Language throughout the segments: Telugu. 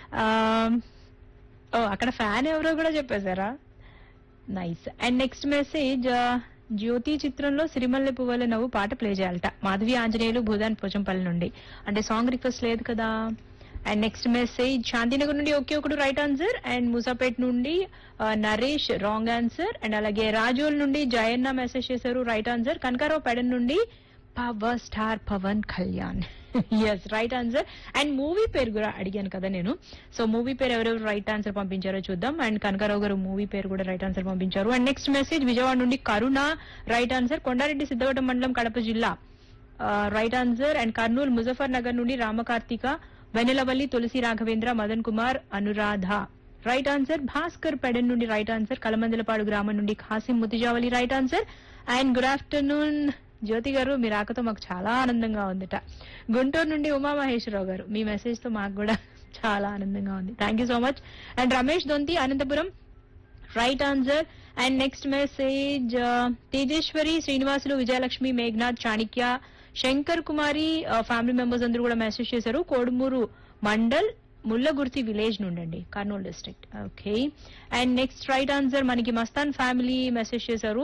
ఓ అక్కడ ఫ్యాన్ ఎవరో కూడా చెప్పేశారా nice and next message Jyothi చిత్రంలో సిరిమల్లె పువ్వుల నవ్వు పాట ప్లే చేయాలట మాధవి ఆంజనేయులు భూదాన్ పోచంపల్లి నుండి అంటే సాంగ్ రిక్వెస్ట్ లేదు కదా అండ్ నెక్స్ట్ మెసేజ్ శాంతినగర్ నుండి ఒకే ఒకడు రైట్ ఆన్సర్ అండ్ మూసాపేట్ నుండి ఆ, నరేష్ రాంగ్ ఆన్సర్ అండ్ అలాగే రాజోల్ నుండి జయన్న మెసేజ్ చేశారు రైట్ ఆన్సర్ కనకారావు పెడన్ నుండి power star Pawan Kalyan yes right answer and movie పేరు కూడా అడిగాను కదా నేను సో మూవీ పేరు ఎవరెవరు రైట్ ఆన్సర్ పంపించారో చూద్దాం అండ్ కనకారావు గారు మూవీ పేరు కూడా రైట్ ఆన్సర్ పంపించారు అండ్ నెక్స్ట్ మెసేజ్ విజయవాడ నుండి కరుణ రైట్ ఆన్సర్ కొండారెడ్డి సిద్ధవటం మండలం కడప జిల్లా right answer and Kurnool Muzaffar Nagar నుండి రామకార్తిక వెనెలవల్లి తులసి రాఘవేంద్ర మదన్ కుమార్ అనురాధ రైట్ ఆన్సర్ భాస్కర్ పెడన్ నుండి రైట్ ఆన్సర్ కలమందలపాడు గ్రామం నుండి Khasim Mutijavali right answer and good afternoon Jyothi గారు మీ రాకతో మాకు చాలా ఆనందంగా ఉందిట గుంటూరు నుండి ఉమామహేశ్వరరావు గారు మీ మెసేజ్ తో మాకు కూడా చాలా ఆనందంగా ఉంది thank you so much and Ramesh Donthi Anantapur right answer and next message Tejeswari Srinivasulu Vijayalakshmi Meghanath Chanikya Shankar Kumari family members అందరూ కూడా మెసేజ్ చేశారు కోడుమూరు మండల్ ముల్లగుర్తి విలేజ్ నుండండి Kurnool district okay and next right answer మనకి మస్తాన్ ఫ్యామిలీ మెసేజ్ చేశారు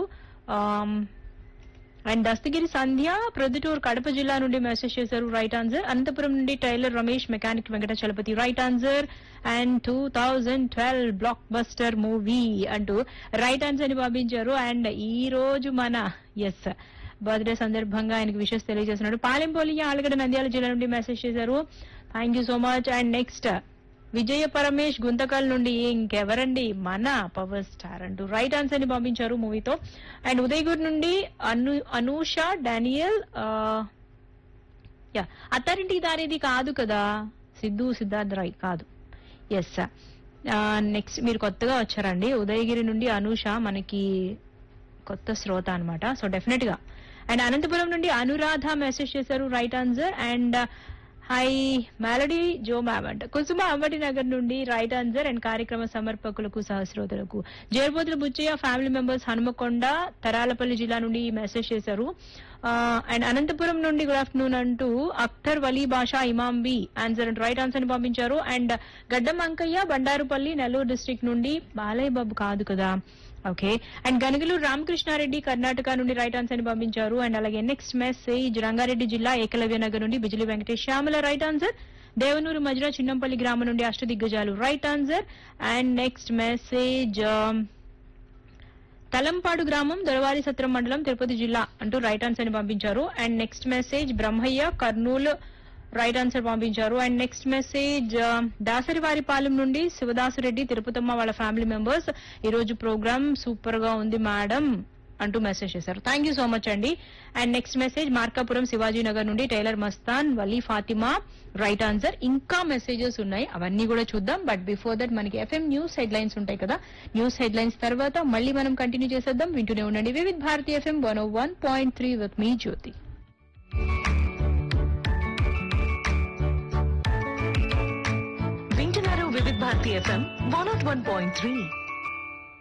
అండ్ దస్తగిరి సంధ్య ప్రొద్దుటూరు కడప జిల్లా నుండి మెసేజ్ చేశారు రైట్ ఆన్సర్ అనంతపురం నుండి tailor Ramesh mechanic Venkata Chalapathi right answer and two thousand twelve blockbuster movie అంటూ రైట్ ఆన్సర్ ని పంపించారు అండ్ ఈ రోజు మన ఎస్ బర్త్డే సందర్భంగా ఆయనకు విషెస్ తెలియజేస్తున్నాడు పాలెంపోలి ఆలగడ్డ నంద్యాల జిల్లా నుండి మెసేజ్ చేశారు thank you so much and next Vijaya Paramesh Guntakal నుండి ఇంకెవరండి మన పవర్ స్టార్ అంటూ రైట్ ఆన్సర్ ని పంపించారు మూవీతో అండ్ ఉదయగూర్ నుండి అను అనూష డానియల్ యా అత్తారింటికి దారేది కాదు కదా సిద్ధు సిద్ధార్థ్ రాయ్ కాదు ఎస్ నెక్స్ట్ మీరు కొత్తగా వచ్చారండి ఉదయగిరి నుండి అనూష మనకి కొత్త శ్రోత అన్నమాట సో డెఫినెట్ గా అండ్ అనంతపురం నుండి అనురాధ మెసేజ్ చేశారు right answer and hi melody Jo ma'am అంట కుసుమ అంబటి నగర్ నుండి రైట్ ఆన్సర్ అండ్ కార్యక్రమ సమర్పకులకు సహస్రోతులకు జేర్బోతుల బుచ్చయ్య ఫ్యామిలీ మెంబర్స్ హనుమకొండ తరాలపల్లి జిల్లా నుండి మెసేజ్ చేశారు అండ్ అనంతపురం నుండి గుడ్ ఆఫ్టర్నూన్ అంటూ Akhtar Vali Basha Imambi answer and right answer ని పంపించారు అండ్ గడ్డం అంకయ్య బండారుపల్లి నెల్లూరు డిస్ట్రిక్ట్ నుండి బాలయ్య బాబు కాదు కదా ఓకే అండ్ గనుగులు రామకృష్ణారెడ్డి కర్ణాటక నుండి రైట్ ఆన్సర్ ని పంపించారు అండ్ అలాగే నెక్స్ట్ మెసేజ్ రంగారెడ్డి జిల్లా ఏకలవ్య నగర్ నుండి బిజిలి వెంకటేష్ శ్యామల రైట్ ఆన్సర్ దేవనూరు మధ్య చిన్నంపల్లి గ్రామం నుండి అష్టదిగ్గజాలు right answer and next message Talampadu గ్రామం దొరవారి సత్రం మండలం తిరుపతి జిల్లా అంటూ రైట్ ఆన్సర్ ని పంపించారు and next message Brahmaiah Kurnool right answer పంపించారు అండ్ నెక్స్ట్ మెసేజ్ దాసరివారిపాలెం నుండి శివదాసురెడ్డి తిరుపతమ్మ వాళ్ళ ఫ్యామిలీ మెంబర్స్ ఈ రోజు ప్రోగ్రామ్ సూపర్ గా ఉంది మేడం అంటూ మెసేజ్ చేశారు థ్యాంక్ యూ సో మచ్ అండి and next message Markapuram Shivaji Nagar నుండి tailor Mastan Vali Fatima right answer ఇంకా మెసేజెస్ ఉన్నాయి అవన్నీ కూడా చూద్దాం బట్ బిఫోర్ దట్ మనకి ఎఫ్ఎం న్యూస్ హెడ్ లైన్స్ ఉంటాయి కదా న్యూస్ హెడ్ లైన్స్ తర్వాత మళ్ళీ మనం కంటిన్యూ చేసేద్దాం వింటూనే ఉండండి Vividh Bharati FM one one point three with మీ జ్యోతి వింటున్నారు Vividha Bharati FM one nought one point three